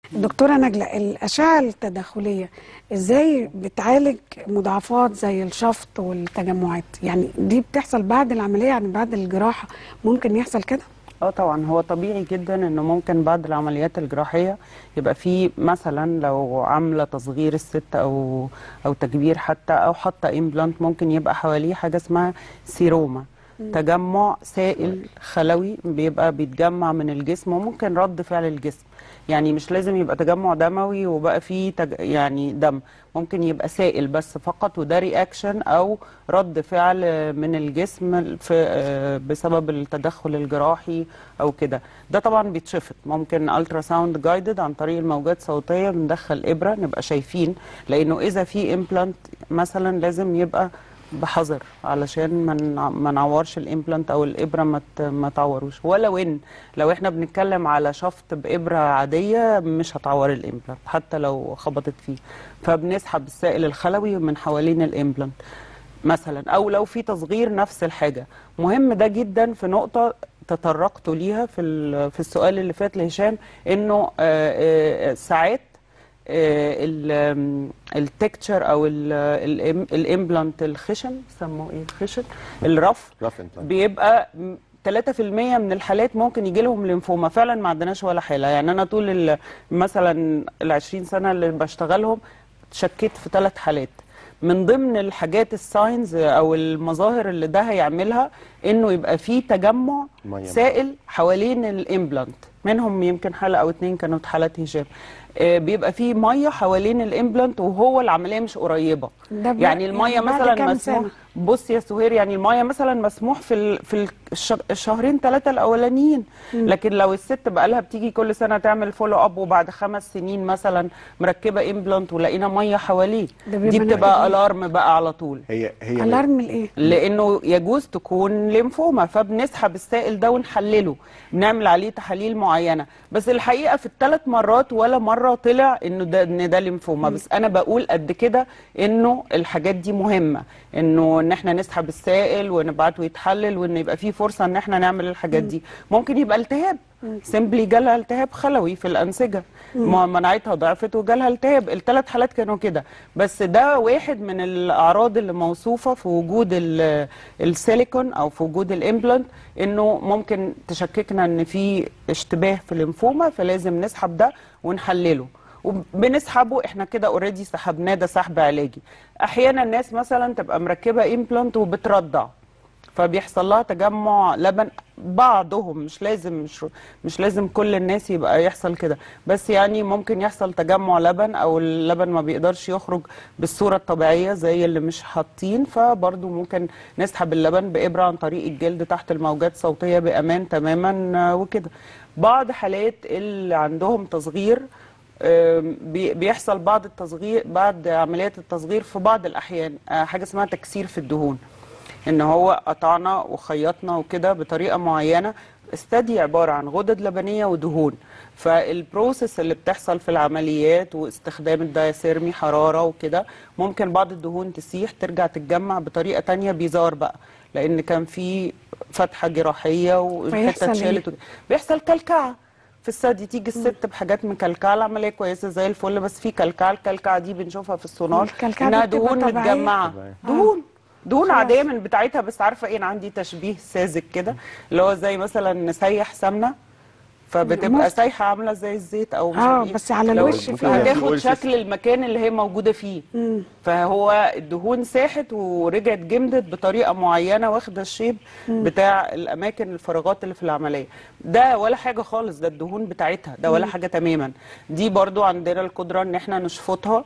دكتورة نجلة الأشعة التداخلية إزاي بتعالج مضاعفات زي الشفط والتجمعات يعني دي بتحصل بعد العملية يعني بعد الجراحة ممكن يحصل كده اه طبعا هو طبيعي جدا انه ممكن بعد العمليات الجراحيه يبقى في مثلا لو عامله تصغير الست او او تكبير حتى او حاطه امبلانت ممكن يبقى حواليه حاجه اسمها سيروما تجمع سائل خلوي بيبقى بيتجمع من الجسم وممكن رد فعل الجسم يعني مش لازم يبقى تجمع دموي وبقى فيه تج... يعني دم ممكن يبقى سائل بس فقط وده رياكشن او رد فعل من الجسم في آه، بسبب التدخل الجراحي او كده ده طبعا بيتشفط ممكن الترا ساوند جايدد عن طريق الموجات الصوتيه بندخل ابره نبقى شايفين لانه اذا في امبلانت مثلا لازم يبقى بحذر علشان ما نع- ما نعورش الامبلانت او الابره ما ت- ما تعوروش ولو ان لو احنا بنتكلم على شفط بابره عاديه مش هتعور الامبلانت حتى لو خبطت فيه فبنسحب السائل الخلوي من حوالين الامبلانت مثلا او لو في تصغير نفس الحاجه مهم ده جدا في نقطه تطرقت ليها في ال- في السؤال اللي فات لهشام انه آه، آه، ساعات التكتشر او الامبلانت الخشن سموه ايه الخشن الرف رف implant. بيبقى م- 3% من الحالات ممكن يجي لهم ليمفوما فعلا ما عندناش ولا حاله يعني انا طول ال- مثلا ال 20 سنه اللي بشتغلهم شكيت في ثلاث حالات من ضمن الحاجات الساينز او المظاهر اللي ده هيعملها انه يبقى فيه تجمع مية. سائل حوالين الامبلانت منهم يمكن حاله او اتنين كانت حالات هشام آه، بيبقى فيه ميه حوالين الامبلانت وهو العمليه مش قريبه ده بقى- يعني الميه يعني بعد مثلا كام مسموح سنة؟ بص يا سهير يعني الميه مثلا مسموح في ال... في الش... الشهرين ثلاثه الاولانيين لكن لو الست بقى لها بتيجي كل سنه تعمل فولو اب وبعد خمس سنين مثلا مركبه امبلانت ولقينا ميه حواليه ده بيبقى دي بتبقى نوع إيه؟ الارم بقى على طول هي هي الارم الايه لانه يجوز تكون ليمفوما فبنسحب السائل ده ونحلله بنعمل عليه تحاليل معينه بس الحقيقه في الثلاث مرات ولا مره طلع انه ده ان ده ليمفوما بس انا بقول قد كده انه الحاجات دي مهمه انه ان احنا نسحب السائل ونبعته يتحلل وان يبقى في فرصه ان احنا نعمل الحاجات دي ممكن يبقى التهاب سيمبلي جالها التهاب خلوي في الانسجه ما- مناعتها ضعفت وجالها التهاب الثلاث حالات كانوا كده بس ده واحد من الاعراض اللي موصوفه في وجود ال- السيليكون او في وجود الامبلانت انه ممكن تشككنا ان في اشتباه في الليمفوما فلازم نسحب ده ونحلله وبنسحبه احنا كده اوريدي سحبناه ده سحب علاجي احيانا الناس مثلا تبقى مركبه امبلانت وبترضع فبيحصل لها تجمع لبن بعضهم مش لازم مش مش لازم كل الناس يبقى يحصل كده بس يعني ممكن يحصل تجمع لبن او اللبن ما بيقدرش يخرج بالصوره الطبيعيه زي اللي مش حاطين فبرضه ممكن نسحب اللبن بابره عن طريق الجلد تحت الموجات الصوتيه بامان تماما آه، وكده بعض حالات اللي عندهم تصغير آم، بي- بيحصل بعض التصغير بعد عمليات التصغير في بعض الاحيان آه، حاجه اسمها تكسير في الدهون ان هو قطعنا وخيطنا وكده بطريقه معينه استدي عباره عن غدد لبنيه ودهون فالبروسيس اللي بتحصل في العمليات واستخدام الدايسيرمي حراره وكده ممكن بعض الدهون تسيح ترجع تتجمع بطريقه تانية بيزار بقى لان كان في فتحه جراحيه والحته فيحصل اتشالت وكده. بيحصل كلكعه في الثدي تيجي الست بحاجات مكلكعه العمليه كويسه زي الفل بس في كلكعه الكلكعه دي بنشوفها في السونار الكلكعة دي انها بتبقى دهون طبيعية؟ متجمعه طبيعية. دهون دهون خلاص. عاديه من بتاعتها بس عارفه ايه انا عندي تشبيه ساذج كده اللي هو زي مثلا نسيح سمنه فبتبقى ممكن. سايحه عامله زي الزيت او مش آه، عارف إيه. بس على لو الوش فيها- هتاخد الوش شكل المكان اللي هي موجوده فيه فهو الدهون ساحت ورجعت جمدت بطريقه معينه واخده الشيب بتاع الاماكن الفراغات اللي في العمليه ده ولا حاجه خالص ده الدهون بتاعتها ده ولا حاجه تماما دي برضو عندنا القدره ان احنا نشفطها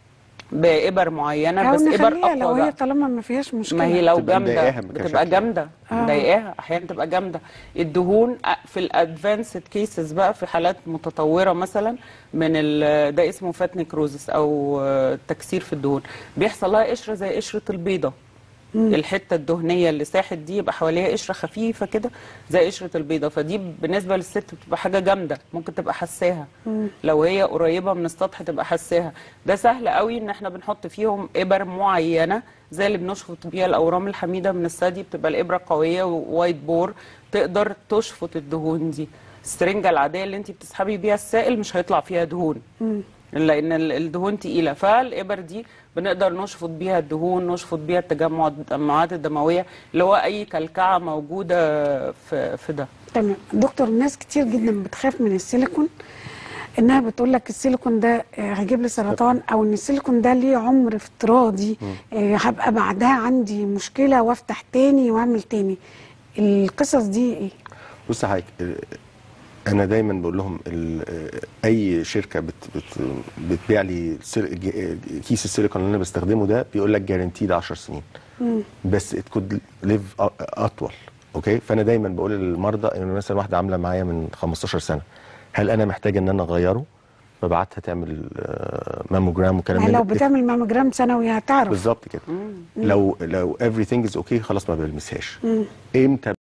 بابر معينه او بس ابر نخليها لو اقوى هي بقى طالما ما فيهاش مشكله ما هي لو تبقى جامده مضايقاها بتبقى كشكل. جامده آه. مضايقاها احيانا تبقى جامده الدهون في الادفانسد كيسز بقى في حالات متطوره مثلا من ال- ده اسمه فات نيكروزس او آه، تكسير في الدهون بيحصل لها قشره زي قشره البيضه الحته الدهنيه اللي ساحت دي يبقى حواليها قشره خفيفه كده زي قشره البيضه فدي بالنسبه للست بتبقى حاجه جامده ممكن تبقى حساها لو هي قريبه من السطح تبقى حساها ده سهل قوي ان احنا بنحط فيهم ابر معينه زي اللي بنشفط بيها الاورام الحميده من الثدي بتبقى الابره قويه ووايت بور تقدر تشفط الدهون دي السرنجه العاديه اللي انت بتسحبي بيها السائل مش هيطلع فيها دهون لان ال- الدهون تقيله فالابر دي بنقدر نشفط بيها الدهون نشفط بيها التجمع التجمعات الدمويه اللي هو اي كلكعه موجوده في في ده تمام دكتور ناس كتير جدا بتخاف من السيليكون انها بتقول لك السيليكون ده آه، هيجيب لي سرطان او ان السيليكون ده ليه عمر افتراضي آه، هبقى بعدها عندي مشكله وافتح تاني واعمل تاني القصص دي ايه؟ بص يا حضرتك ال- انا دايما بقول لهم ال- اي شركه بت بت بتبيع لي السيل- ج- كيس السيليكون اللي انا بستخدمه ده بيقول لك جارانتيد 10 سنين بس ات كود ليف اطول اوكي فانا دايما بقول للمرضى ان مثلا واحده عامله معايا من 15 سنه هل انا محتاج ان انا اغيره ببعتها تعمل آه، ماموجرام وكلام يعني من لو ده. بتعمل ماموجرام سنوي هتعرف بالظبط كده لو لو everything is اوكي خلاص ما بلمسهاش امتى